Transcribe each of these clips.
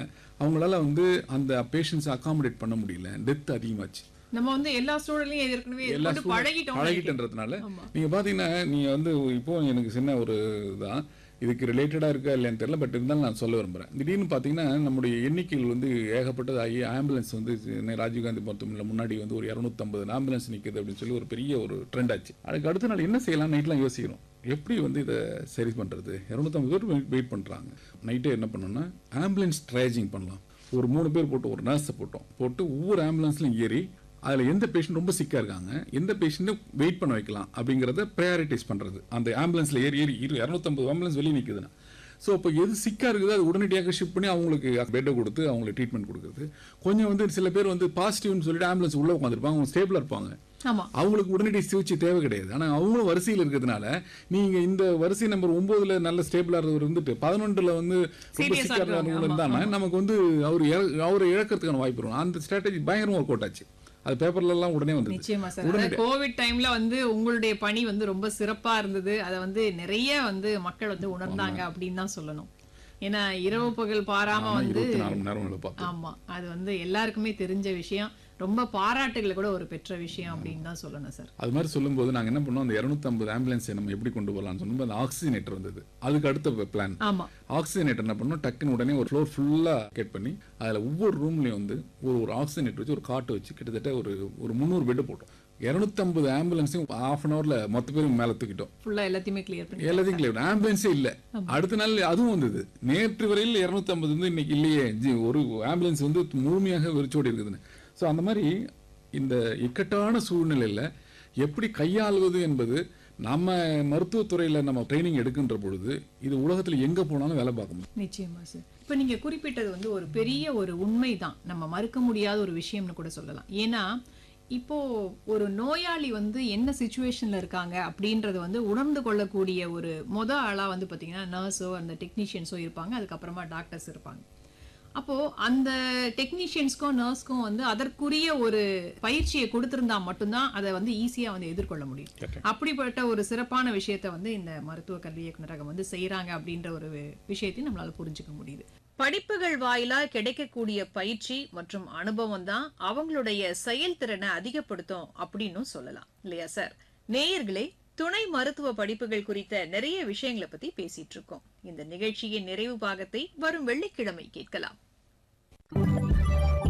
அவங்களால வந்து அந்த பேஷண்ட்ஸை அகாமடேட் பண்ண முடியல டெத் அதிகமாச்சு நம்ம வந்து எல்லா சூழலையும் ஏற்கனவே எல்லா எதிர்கொண்டு சூழல் பழகிட்டோம் பழகிட்டன்றதுனால ஆமா. நீங்க பாத்தீங்கன்னா நீங்க வந்து இப்போ எனக்கு சின்ன ஒரு இதுதான் இதுக்கு ரிலேட்டடா இருக்கா இல்லையான்னு தெரியல பட் இருந்தாலும் நான் சொல்ல விரும்புறேன் திடீர்னு பாத்தீங்கன்னா நம்முடைய எண்ணிக்கைகள் வந்து ஏகப்பட்டது ஆகி ஆம்புலன்ஸ் வந்து சென்னை ராஜீவ்காந்தி மருத்துவமனையில் முன்னாடி வந்து ஒரு இரநூத்தம்பது ஆம்புலன்ஸ் நிக்குது அப்படின்னு சொல்லி ஒரு பெரிய ஒரு ட்ரெண்ட் ஆச்சு அதுக்கு அடுத்த நாள் என்ன செய்யலாம் நைட்லாம் யோசிக்கிறோம் எப்படி வந்து இதை சரி பண்றது இரநூத்தம்பது பேர் வெயிட் பண்றாங்க நைட்டே என்ன பண்ணோம்னா ஆம்புலன்ஸ் ட்ரைஜிங் பண்ணலாம் ஒரு மூணு பேர் போட்டு ஒரு நர்ஸை போட்டோம் போட்டு ஒவ்வொரு ஆம்புலன்ஸ்லையும் ஏறி அதில் எந்த பேஷண்ட் ரொம்ப சிக்காக இருக்காங்க எந்த பேஷண்ட்டை வெயிட் பண்ண வைக்கலாம் அப்படிங்கிறத ப்ரையாரிட்டைஸ் பண்ணுறது அந்த ஆம்புலன்ஸில் ஏறி ஏறி இரு இரநூத்தம்பது ஆம்புலன்ஸ் வெளியே நிற்குதுன்னா ஸோ அப்போ எது சிக்காக இருக்குது அது உடனடியாக ஷிஃப்ட் பண்ணி அவங்களுக்கு பெட்டை கொடுத்து அவங்களுக்கு ட்ரீட்மெண்ட் கொடுக்குறது கொஞ்சம் வந்து சில பேர் வந்து பாசிட்டிவ்னு சொல்லிட்டு ஆம்புலன்ஸ் உள்ளே உட்காந்துருப்பாங்க அவங்க ஸ்டேபிளாக இருப்பாங்க ஆமா அவங்களுக்கு உடனடி சிகிச்சை தேவை கிடையாது ஆனால் அவங்களும் வரிசையில் இருக்கிறதுனால நீங்க இந்த வரிசை நம்பர் ஒன்பதுல நல்ல ஸ்டேபிளா இருந்தவர் இருந்துட்டு பதினொன்றுல வந்து ரொம்ப Serious ஆ சிக்கா இருக்கிறவங்க, ஆமா, இருந்தாங்கன்னா நமக்கு வந்து அவர் அவரை இழக்கிறதுக்கான வாய்ப்பு இருக்கும் அந்த ஸ்ட்ராட்டஜி பயங்கரமா ஒர்க் அவுட் ஆச்சு அது பேப்பர்ல எல்லாம் உடனே வந்து நிச்சயமா சார் அதாவது கோவிட் டைம்ல வந்து உங்களுடைய பணி வந்து ரொம்ப சிறப்பா இருந்தது அதை வந்து நிறைய வந்து மக்கள் வந்து உணர்ந்தாங்க அப்படின்னு தான் சொல்லணும் ஏன்னா இரவு பகல் பாராம வந்து இருபத்தி நாலு மணி நேரம் வேலை பார்த்தோம் ஆமா அது வந்து எல்லாருக்குமே தெரிஞ்ச விஷயம் ரொம்ப பாராட்டுகளை கூட ஒரு பெற்ற விஷயம் அப்படின்னு தான் சொல்லணும் சார் அது மாதிரி சொல்லும்போது நாங்க என்ன பண்ணோம் அந்த 250 ஆம்புலன்ஸை நம்ம எப்படி கொண்டு போகலாம்னு சொல்லும்போது அந்த ஆக்சிஜனேட்டர் வந்தது அதுக்கு அடுத்த பிளான் ஆமா ஆக்சிஜனேட்டர் என்ன பண்ணோம் டக்குன்னு உடனே ஒரு ஃப்ளோர் ஃபுல்லா கேட் பண்ணி அதுல ஒவ்வொரு ரூம்லயும் வந்து ஒரு ஒரு ஆக்சிஜனேட்டர் வச்சு ஒரு காட்டு வச்சு கிட்டத்தட்ட ஒரு ஒரு முந்நூறு பெட் போட்டோம் 250 ஆம்புலன்ஸையும் ஆஃப் அன் ஹவர்ல மொத்த பேரும் மேல தூக்கிட்டோம் ஃபுல்லா எல்லாத்தையுமே கிளியர் பண்ணி எல்லாத்தையும் கிளியர் ஆம்புலன்ஸே இல்ல அடுத்த நாள் அதுவும் வந்தது நேற்று வரையில் 250 வந்து இன்னைக்கு இல்லையே ஜி- ஒரு ஆம்புலன்ஸ் வந்து முழுமையாக வெறிச்சோடி இருக்குதுன்னு ஸோ அந்த மாதிரி இந்த இக்கட்டான சூழ்நிலையில எப்படி கையாளுவது என்பது நம்ம மருத்துவத்துறையில நம்ம ட்ரைனிங் எடுக்கின்ற பொழுது இது உலகத்துல எங்க போனாலும் வேலை பார்க்க முடியும் நிச்சயமா சார் இப்ப நீங்க குறிப்பிட்டது வந்து ஒரு பெரிய ஒரு உண்மைதான் நம்ம மறுக்க முடியாத ஒரு விஷயம்னு கூட சொல்லலாம் ஏன்னா இப்போ ஒரு நோயாளி வந்து என்ன சுச்சுவேஷன்ல இருக்காங்க அப்படின்றது வந்து உணர்ந்து கொள்ளக்கூடிய ஒரு மொத ஆளா வந்து பாத்தீங்கன்னா நர்ஸோ அந்த டெக்னீஷியன்ஸோ இருப்பாங்க அதுக்கப்புறமா டாக்டர்ஸ் இருப்பாங்க அப்போ அந்த டெக்னீஷியன்ஸ்க்கும் நர்ஸ்க்கும் வந்து அதற்குரிய ஒரு பயிற்சியை கொடுத்திருந்தா மட்டும்தான் அதை வந்து ஈஸியா வந்து எதிர்கொள்ள முடியும் அப்படிப்பட்ட ஒரு சிறப்பான விஷயத்தை வந்து இந்த மருத்துவ கல்வி இயக்குநரகம் வந்து செய்றாங்க அப்படின்ற ஒரு விஷயத்தையும் நம்மளால புரிஞ்சுக்க முடியுது படிப்புகள் வாயிலா கிடைக்கக்கூடிய பயிற்சி மற்றும் அனுபவம் தான் அவங்களுடைய செயல்திறனை அதிகப்படுத்தும் அப்படின்னும் சொல்லலாம் இல்லையா சார் நேயர்களே துணை மருத்துவ படிப்புகள் குறித்த நிறைய விஷயங்களை பத்தி பேசிட்டு இருக்கோம் இந்த நிகழ்ச்சியின் நிறைவு பாகத்தை வரும் வெள்ளிக்கிழமை கேட்கலாம்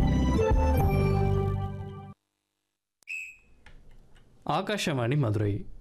ஆகாஷவாணி மதுரை